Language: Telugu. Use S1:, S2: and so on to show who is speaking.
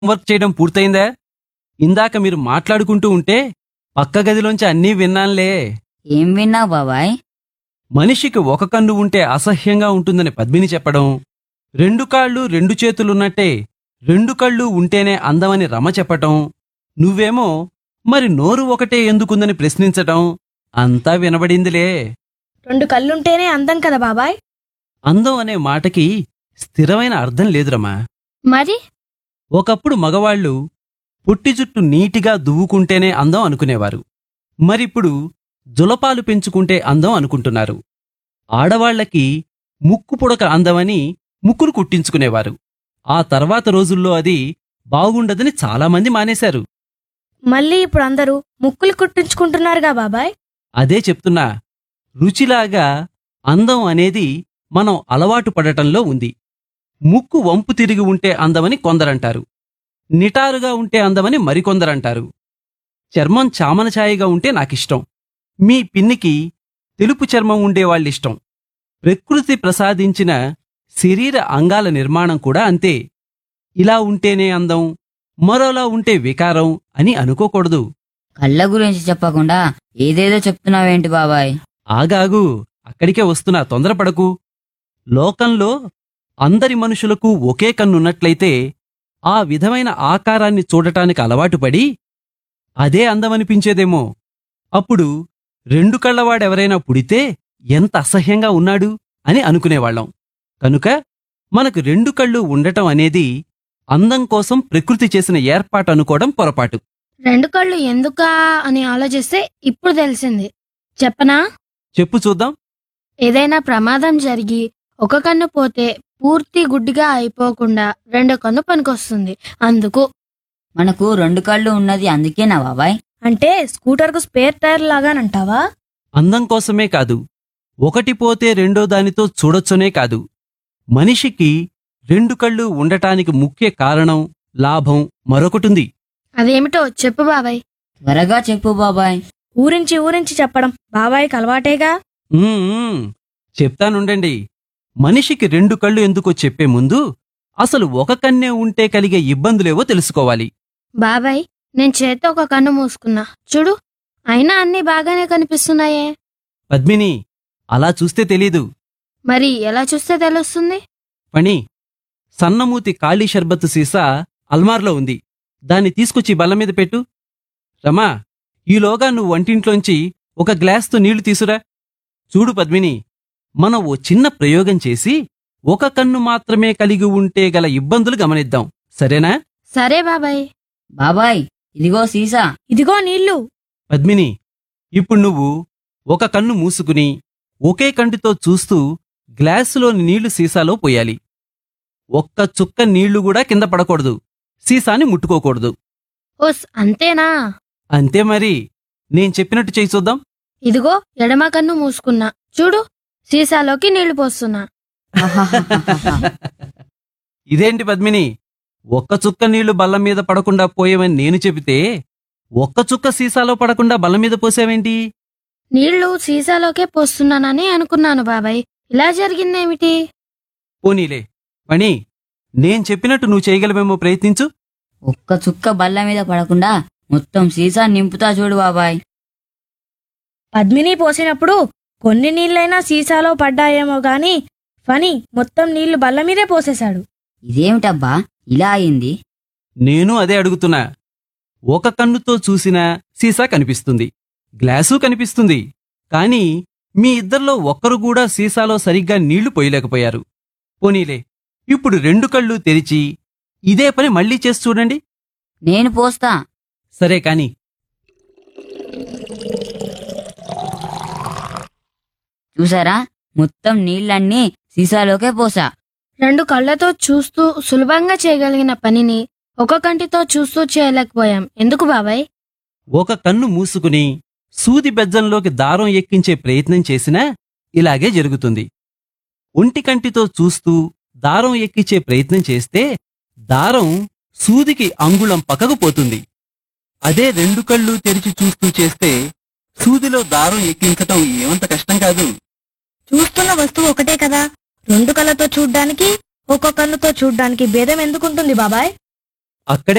S1: వర్క్ చేయడం పూర్తయిందా ఇందాక మీరు మాట్లాడుకుంటూ ఉంటే పక్క గదిలోంచి అన్నీ విన్నాన్లే
S2: ఏం విన్నావు బాబాయ్
S1: మనిషికి ఒక కన్ను ఉంటే అసహ్యంగా ఉంటుందని పద్మిని చెప్పడం రెండు కాళ్ళు రెండు చేతులున్నట్టే రెండు కళ్ళు ఉంటేనే అందమని రమ చెప్పటం నువ్వేమో మరి నోరు ఒకటే ఎందుకుందని ప్రశ్నించటం అంతా వినబడిందిలే
S3: రెండు కళ్ళుంటేనే అందం కదా బాబాయ్
S1: అందం అనే మాటకి స్థిరమైన అర్థం లేదురమ్మా
S3: మరి
S1: ఒకప్పుడు మగవాళ్ళు పుట్టి జుట్టు నీటిగా దువ్వుకుంటేనే అందం అనుకునేవారు మరిప్పుడు జులపాలు పెంచుకుంటే అందం అనుకుంటున్నారు ఆడవాళ్లకి ముక్కు పుడక అందమని ముక్కులు కుట్టించుకునేవారు ఆ తర్వాత రోజుల్లో అది బాగుండదని చాలామంది మానేశారు
S3: మళ్ళీ ఇప్పుడు అందరూ ముక్కులు కుట్టించుకుంటున్నారుగా బాబాయ్
S1: అదే చెప్తున్నా రుచిలాగా అందం అనేది మనం అలవాటు పడటంలో ఉంది ముక్కు వంపు తిరిగి ఉంటే అందమని కొందరంటారు నిటారుగా ఉంటే అందమని మరికొందరంటారు చర్మం చామన ఛాయగా ఉంటే నాకిష్టం మీ పిన్నికి తెలుపు చర్మం ఉండే వాళ్ళిష్టం ప్రకృతి ప్రసాదించిన శరీర అంగాల నిర్మాణం కూడా అంతే ఇలా ఉంటేనే అందం మరోలా ఉంటే వికారం అని అనుకోకూడదు
S2: కళ్ళ గురించి చెప్పకుండా ఏదేదో చెప్తున్నావేంటి బాబాయ్
S1: ఆగాగు అక్కడికే వస్తున్నా తొందరపడకు లోకంలో అందరి మనుషులకు ఒకే కన్నున్నట్లయితే ఆ విధమైన ఆకారాన్ని చూడటానికి అలవాటుపడి అదే అందమనిపించేదేమో అప్పుడు రెండు కళ్ళవాడెవరైనా పుడితే ఎంత అసహ్యంగా ఉన్నాడు అని అనుకునేవాళ్ళం కనుక మనకు రెండు కళ్ళు ఉండటం అనేది అందం కోసం ప్రకృతి చేసిన ఏర్పాటు అనుకోవడం పొరపాటు
S3: రెండు కళ్ళు ఎందుకా అని ఆలోచిస్తే ఇప్పుడు తెలిసింది చెప్పనా
S1: చెప్పు చూద్దాం
S3: ఏదైనా ప్రమాదం జరిగి ఒక కన్ను పోతే పూర్తి గుడ్డిగా అయిపోకుండా రెండో కన్ను పనికొస్తుంది అందుకు
S2: మనకు రెండు కళ్ళు ఉన్నది అందుకేనా బాబాయ్
S3: అంటే స్కూటర్కు స్పేర్ టైర్ లాగానంటావా
S1: అందం కోసమే కాదు ఒకటి పోతే రెండో దానితో చూడొచ్చునే కాదు మనిషికి రెండు కళ్ళు ఉండటానికి ముఖ్య కారణం లాభం మరొకటుంది
S3: అదేమిటో చెప్పు బాబాయ్
S2: త్వరగా చెప్పు బాబాయ్
S3: ఊరించి ఊరించి చెప్పడం బాబాయ్కి అలవాటేగా
S1: ఉమ్, ఉమ్, చెప్తానుండండి మనిషికి రెండు కళ్ళు ఎందుకో చెప్పే ముందు అసలు ఒక కన్నే ఉంటే కలిగే ఇబ్బందులేవో తెలుసుకోవాలి
S3: బాబాయ్ నేను చేత్తో ఒక కన్ను మూసుకున్నా చూడు అయినా అన్నీ బాగానే కనిపిస్తున్నాయే
S1: పద్మిని అలా చూస్తే తెలీదు
S3: మరి ఎలా చూస్తే తెలుస్తుంది
S1: పని సన్నమూతి ఖాళీ షర్బత్తు సీసా అల్మార్లో ఉంది దాన్ని తీసుకొచ్చి బల్ల మీద పెట్టు రమా ఈలోగా నువ్వు వంటింట్లోంచి ఒక గ్లాస్తో నీళ్లు తీసురా చూడు పద్మిని మనం ఓ చిన్న ప్రయోగం చేసి ఒక కన్ను మాత్రమే కలిగి ఉంటే గల ఇబ్బందులు గమనిద్దాం సరేనా
S3: సరే బాబాయ్
S2: బాబాయ్ ఇదిగో సీసా
S3: ఇదిగో నీళ్లు
S1: పద్మిని ఇప్పుడు నువ్వు ఒక కన్ను మూసుకుని ఒకే కంటితో చూస్తూ గ్లాసులోని నీళ్లు సీసాలో పోయాలి ఒక్క చుక్క నీళ్లు కూడా కింద పడకూడదు సీసాని ముట్టుకోకూడదు
S3: ఓస్ అంతేనా
S1: అంతే మరి నేను చెప్పినట్టు చేయి చూద్దాం
S3: ఇదిగో ఎడమ కన్ను మూసుకున్నా చూడు సీసాలోకి నీళ్లు పోస్తున్నా
S1: ఇదేంటి పద్మిని ఒక్క చుక్క నీళ్లు బల్ల మీద పడకుండా పోయేవని నేను చెబితే ఒక్క చుక్క సీసాలో పడకుండా బల్ల మీద పోసావేంటి
S3: నీళ్లు సీసాలోకే పోస్తున్నానని అనుకున్నాను బాబాయ్ ఇలా జరిగిందేమిటి
S1: పోనీలే పని నేను చెప్పినట్టు నువ్వు చేయగలవేమో ప్రయత్నించు
S2: ఒక్క చుక్క బల్ల మీద పడకుండా మొత్తం సీసా నింపుతా చూడు బాబాయ్
S3: పద్మిని పోసినప్పుడు కొన్ని నీళ్ళైనా సీసాలో పడ్డాయేమో గాని ఫనీ మొత్తం నీళ్లు బల్ల మీదే పోసేశాడు
S2: ఇదేమిటబ్బా ఇలా అయింది
S1: నేను అదే అడుగుతున్నా ఒక కన్నుతో చూసినా సీసా కనిపిస్తుంది గ్లాసు కనిపిస్తుంది కానీ మీ ఇద్దర్లో ఒక్కరు కూడా సీసాలో సరిగ్గా నీళ్లు పోయలేకపోయారు పోనీలే ఇప్పుడు రెండు కళ్ళు తెరిచి ఇదే పని మళ్ళీ చేసి చూడండి
S2: నేను పోస్తా
S1: సరే కాని
S2: చూసారా మొత్తం నీళ్ళన్నీ సీసాలోకే పోసా
S3: రెండు కళ్ళతో చూస్తూ సులభంగా చేయగలిగిన పనిని ఒక కంటితో చూస్తూ చేయలేకపోయాం ఎందుకు బాబాయ్
S1: ఒక కన్ను మూసుకుని సూది బెజ్జంలోకి దారం ఎక్కించే ప్రయత్నం చేసినా ఇలాగే జరుగుతుంది ఒంటి కంటితో చూస్తూ దారం ఎక్కించే ప్రయత్నం చేస్తే దారం సూదికి అంగుళం పక్కకు పోతుంది అదే రెండు కళ్ళు తెరిచి చూస్తూ చేస్తే సూదిలో దారం ఎక్కించటం ఏమంత కష్టం కాదు
S3: చూస్తున్న వస్తువు ఒకటే కదా రెండు కళ్ళతో చూడ్డానికి ఒక్కో కన్నుతో చూడ్డానికి భేదం ఎందుకుంటుంది బాబాయ్
S4: అక్కడే